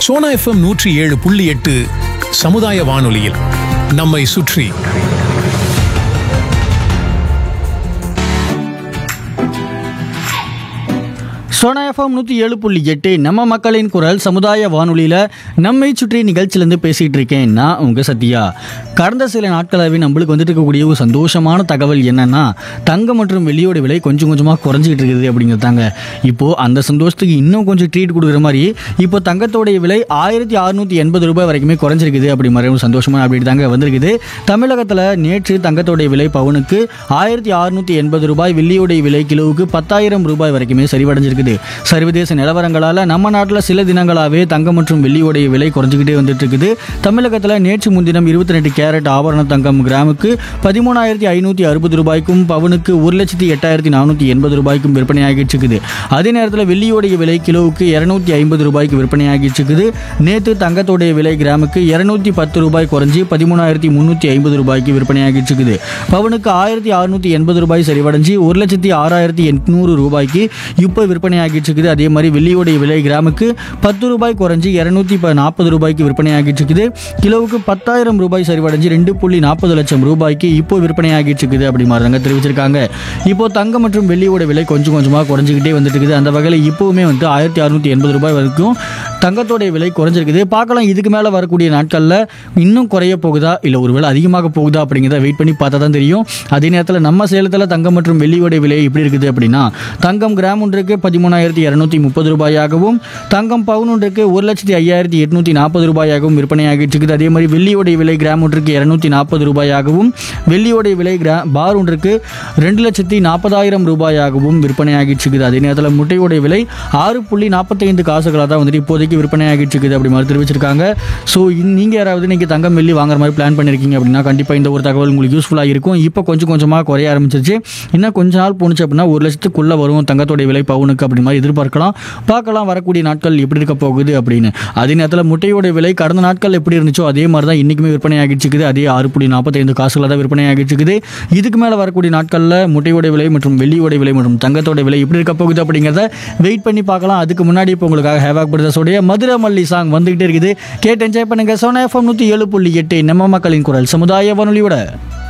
Sona FM நூற்றி ஏழு புள்ளி எட்டு சமுதாய வானொலியில் நம்மை சுற்றி சோனா எஃப்எம் நூற்றி ஏழு புள்ளி எட்டு நம்ம மக்களின் குரல் சமுதாய வானொலியில் நம்மை சுற்றி நிகழ்ச்சியிலேருந்து பேசிகிட்டு இருக்கேன் நான் உங்கள் சத்யா கடந்த சில நாட்களாகவே நம்மளுக்கு வந்துட்டு இருக்கக்கூடிய ஒரு சந்தோஷமான தகவல் என்னன்னா தங்கம் மற்றும் வெள்ளியோட விலை கொஞ்சம் கொஞ்சமாக குறைஞ்சிட்டு இருக்குது அப்படிங்கிறது தாங்க இப்போது அந்த சந்தோஷத்துக்கு இன்னும் கொஞ்சம் ட்ரீட் கொடுக்குற மாதிரி இப்போ தங்கத்தோடைய விலை ஆயிரத்தி அறுநூற்றி எண்பது ரூபாய் வரைக்குமே குறைஞ்சிருக்குது அப்படி மாதிரி ஒரு சந்தோஷமான அப்படி தாங்க வந்திருக்குது தமிழகத்தில் நேற்று தங்கத்தோடைய விலை பவுனுக்கு ஆயிரத்தி அறுநூற்றி எண்பது ரூபாய் வெள்ளியோடைய விலை கிலோவுக்கு பத்தாயிரம் ரூபாய் வரைக்குமே சரிவடைஞ்சிருக்குது சர்வதேச நிலவரங்களால் நம்ம நாட்டில் சில தினங்களாகவே தங்கம் மற்றும் வெள்ளியோடைய விலை குறைஞ்சிக்கிட்டே வந்துட்டு இருக்குது தமிழகத்தில் நேற்று முன்தினம் இருபத்தி ரெண்டு கேரட் ஆபரண தங்கம் கிராமுக்கு பதிமூணாயிரத்தி ஐநூற்றி அறுபது ரூபாய்க்கும் பவுனுக்கு ஒரு லட்சத்தி எட்டாயிரத்தி நானூற்றி எண்பது ரூபாய்க்கும் விற்பனையாகிட்டு இருக்குது அதே நேரத்தில் வெள்ளியோடைய விலை கிலோவுக்கு இரநூத்தி ஐம்பது ரூபாய்க்கு விற்பனையாகிட்டு இருக்குது நேற்று தங்கத்தோடைய விலை கிராமுக்கு இரநூத்தி பத்து ரூபாய் குறைஞ்சி பதிமூணாயிரத்தி முந்நூற்றி ஐம்பது ரூபாய்க்கு விற்பனையாகிட்டு இருக்குது பவுனுக்கு ஆயிரத்தி அறுநூற்றி எண்பது ரூபாய் சரிவடைஞ்சு ஒரு லட்சத்தி ஆறாயிரத்தி எட்நூறு ரூபாய்க்கு இப்போ விற்பனையாகிட்டு இருக்குது அதே மாதிரி வெள்ளியோடைய விலை கிராமுக்கு பத்து ரூபாய் குறைஞ்சி இரநூத்தி ப நாற்பது ரூபாய்க்கு விற்பனையாகிட்டு இருக்குது கிலோவுக்கு பத்தாயிரம் ரூபாய் சரிவடைஞ்சு ரெண்டு புள்ளி நாற்பது லட்சம் ரூபாய்க்கு இப்போ விற்பனையாகிட்டு இருக்குது அப்படி மாதிரி தாங்க தெரிவிச்சிருக்காங்க இப்போ தங்கம் மற்றும் வெள்ளியோட விலை கொஞ்சம் கொஞ்சமாக குறைஞ்சிக்கிட்டே வந்துட்டு இருக்குது அந்த வகையில் இப்போவுமே வந்து ஆயிரத்தி அறுநூற்றி எண்பது ரூபாய் வரைக்கும் தங்கத்தோடைய விலை குறைஞ்சிருக்குது பார்க்கலாம் இதுக்கு மேலே வரக்கூடிய நாட்களில் இன்னும் குறைய போகுதா இல்லை ஒருவேளை அதிகமாக போகுதா அப்படிங்கிறத வெயிட் பண்ணி பார்த்தா தான் தெரியும் அதே நேரத்தில் நம்ம சேலத்தில் தங்கம் மற்றும் வெள்ளியோடைய விலை எப்படி இருக்குது அப்படின்னா தங்கம் கிராம் ஒன்றுக்கு பதிமூணாயிரத்தி இரநூத்தி முப்பது ரூபாயாகவும் தங்கம் பவுன் ஒன்றுக்கு ஒரு லட்சத்தி ஐயாயிரத்தி எட்நூற்றி நாற்பது ரூபாயாகவும் விற்பனையாகிட்டு இருக்குது அதே மாதிரி வெள்ளியோடைய விலை கிராம் ஒன்றுக்கு இரநூத்தி நாற்பது ரூபாயாகவும் வெள்ளியோடைய விலை கிரா பார் ஒன்றுக்கு ரெண்டு லட்சத்தி நாற்பதாயிரம் ரூபாயாகவும் விற்பனையாகிட்டு இருக்குது அதே நேரத்தில் முட்டையோடைய விலை ஆறு புள்ளி நாற்பத்தைந்து காசுகளாக தான் வந்துட்டு இப்போதைக்கு விற்பனையாகிட்டு இருக்குது அப்படி மாதிரி தெரிவிச்சிருக்காங்க ஸோ நீங்கள் யாராவது நீங்கள் தங்கம் வெள்ளி வாங்குற மாதிரி பிளான் பண்ணியிருக்கீங்க அப்படின்னா கண்டிப்பாக இந்த ஒரு தகவல் உங்களுக்கு யூஸ்ஃபுல்லாக இருக்கும் இப்போ கொஞ்சம் கொஞ்சமாக குறைய ஆரம்பிச்சிருச்சு இன்னும் கொஞ்ச நாள் போணுச்சு அப்படின்னா ஒரு லட்சத்துக்குள்ளே வரும் தங்கத்தோடைய விலை பவுனுக்கு அப்படி மாதிரி எதிர்பார்க்கலாம் பார்க்கலாம் வரக்கூடிய நாட்கள் எப்படி இருக்க போகுது அப்படின்னு அதே நேரத்தில் முட்டையோட விலை கடந்த நாட்கள் எப்படி இருந்துச்சோ அதே மாதிரி தான் இன்றைக்குமே விற்பனை ஆகிட்டு இருக்குது அதே ஆறு புள்ளி நாற்பத்தைந்து காசுகளை தான் விற்பனை ஆகிட்டு இருக்குது இதுக்கு மேலே வரக்கூடிய நாட்களில் முட்டையோட விலை மற்றும் வெள்ளியோட விலை மற்றும் தங்கத்தோட விலை எப்படி இருக்க போகுது அப்படிங்கிறத வெயிட் பண்ணி பார்க்கலாம் அதுக்கு முன்னாடி இப்போ உங்களுக்காக ஹேவாக் பிரதர்ஸோடைய மதுரை மல்லி சாங் வந்துகிட்டே இருக்குது கேட்டு என்ஜாய் பண்ணுங்க சோனா எஃப்எம் நூற்றி ஏழு புள்ளி எட்டு நம்ம மக்களின் குரல் சமுதாய வானொலியோட